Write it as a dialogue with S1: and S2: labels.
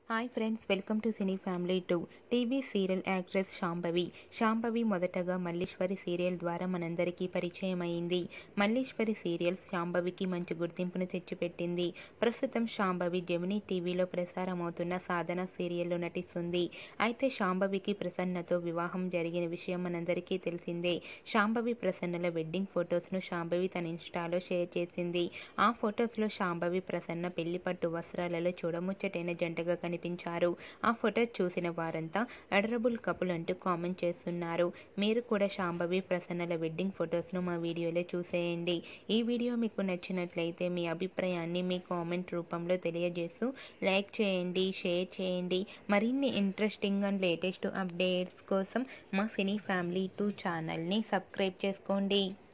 S1: hi friends welcome to cine family two TV serial actress Shambhavi Shambhavi మొదటగా Malleswari serial ద్వారా మనందరికీ పరిచయం అయింది మల్లీశ్వరి సీరియల్ శాంభవికి మంచి గుర్తింపును తెచ్చిపెట్టింది ప్రస్తుతం శాంభవి జమినీ టీవీలో ప్రసారమవుతున్న సాధన సీరియల్లో నటిస్తుంది అయితే శాంభవికి ప్రసన్నతో వివాహం జరిగిన విషయం మనందరికీ తెలిసిందే శాంభవి ప్రసన్నల వెడ్డింగ్ ఫొటోస్ను శాంభవి తన ఇన్స్టాలో షేర్ చేసింది ఆ ఫొటోస్లో శాంభవి ప్రసన్న పెళ్లి పట్టు వస్త్రాలలో చూడముచ్చటైన జంటగా కనిపించారు ఆ ఫొటోస్ చూసిన వారంతా అడరబుల్ కపుల్ అంటూ కామెంట్ చేస్తున్నారు మీరు కూడా శాంభవి ప్రసన్నల వెడ్డింగ్ ఫొటోస్ను మా వీడియోలో చూసేయండి ఈ వీడియో మీకు నచ్చినట్లయితే మీ అభిప్రాయాన్ని మీ కామెంట్ రూపంలో తెలియజేస్తూ లైక్ చేయండి షేర్ చేయండి మరిన్ని ఇంట్రెస్టింగ్ అండ్ లేటెస్ట్ అప్డేట్స్ కోసం మా సినీ ఫ్యామిలీ టూ ఛానల్ని సబ్స్క్రైబ్ చేసుకోండి